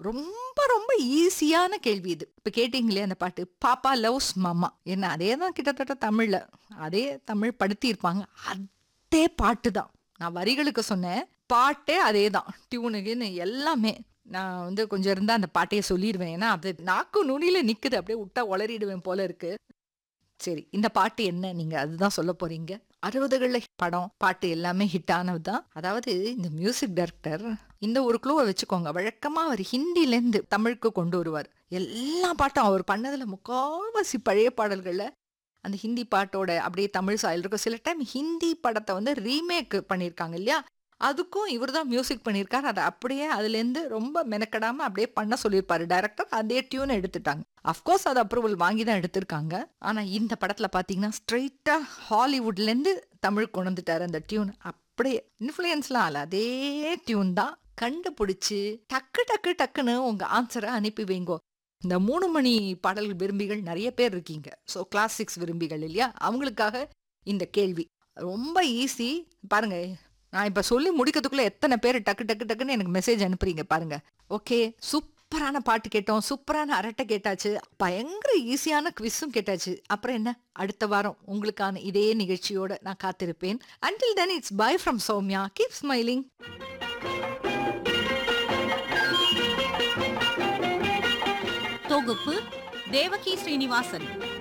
ரொம்ப ரொம்ப ஈஸியான கேள்வி இது இப்ப கேட்டீங்களே அந்த பாட்டு பாப்பா லவ்ஸ் மாமா என்ன அதே தான் கிட்டத்தட்ட தமிழ்ல அதே தமிழ் படுத்தி இருப்பாங்க அதே பாட்டு தான் நான் வரிகளுக்கு சொன்னேன் பாட்டே அதே தான் டியூனுக்குன்னு எல்லாமே நான் வந்து கொஞ்சம் இருந்தா அந்த பாட்டையே சொல்லிடுவேன் ஏன்னா அது நாக்கு நுனியில நிக்குது அப்படியே விட்டா உளறிடுவேன் போல இருக்கு சரி இந்த பாட்டு என்ன நீங்க அதுதான் சொல்ல போறீங்க அறுபதுகள்ல படம் பாட்டு எல்லாமே ஹிட் ஆனதுதான் அதாவது இந்த மியூசிக் டைரக்டர் இந்த ஒரு க்ளூவை வச்சுக்கோங்க வழக்கமா அவர் ஹிந்தில இருந்து தமிழுக்கு கொண்டு வருவார் எல்லா பாட்டும் அவர் பண்ணதுல முக்கால்வாசி பழைய பாடல்கள்ல அந்த ஹிந்தி பாட்டோட அப்படியே தமிழ் சாயல் இருக்கும் சில டைம் ஹிந்தி படத்தை வந்து ரீமேக் பண்ணியிருக்காங்க இல்லையா அதுக்கும் இவர் தான் மியூசிக் பண்ணியிருக்காரு அதை அப்படியே அதுலேருந்து ரொம்ப மெனக்கடாம அப்படியே பண்ண சொல்லியிருப்பாரு டைரக்டர் அதே டியூன் எடுத்துட்டாங்க அஃப்கோர்ஸ் அது அப்ரூவல் வாங்கி தான் எடுத்திருக்காங்க ஆனா இந்த படத்துல பாத்தீங்கன்னா ஸ்ட்ரெயிட்டா ஹாலிவுட்ல இருந்து தமிழ் கொண்டு வந்துட்டாரு அந்த டியூன் அப்படியே இன்ஃப்ளூயன்ஸ்லாம் ஆல அதே டியூன் தான் கண்டுபிடிச்சு டக்கு டக்கு டக்குன்னு உங்க ஆன்சரை அனுப்பி வைங்கோ இந்த மூணு மணி பாடல் விரும்பிகள் நிறைய பேர் இருக்கீங்க ஸோ கிளாசிக்ஸ் விரும்பிகள் இல்லையா அவங்களுக்காக இந்த கேள்வி ரொம்ப ஈஸி பாருங்க நான் இப்ப சொல்லி முடிக்கிறதுக்குள்ள எத்தனை பேர் டக்கு டக்கு டக்குன்னு எனக்கு மெசேஜ் அனுப்புறீங்க பாருங்க ஓகே சூப்பரான பாட்டு கேட்டோம் சூப்பரான அரட்டை கேட்டாச்சு பயங்கர ஈஸியான குவிஸும் கேட்டாச்சு அப்புறம் என்ன அடுத்த வாரம் உங்களுக்கான இதே நிகழ்ச்சியோட நான் காத்திருப்பேன் until then it's bye from Soumya keep smiling தொகுப்பு தேவகி ஸ்ரீனிவாசன்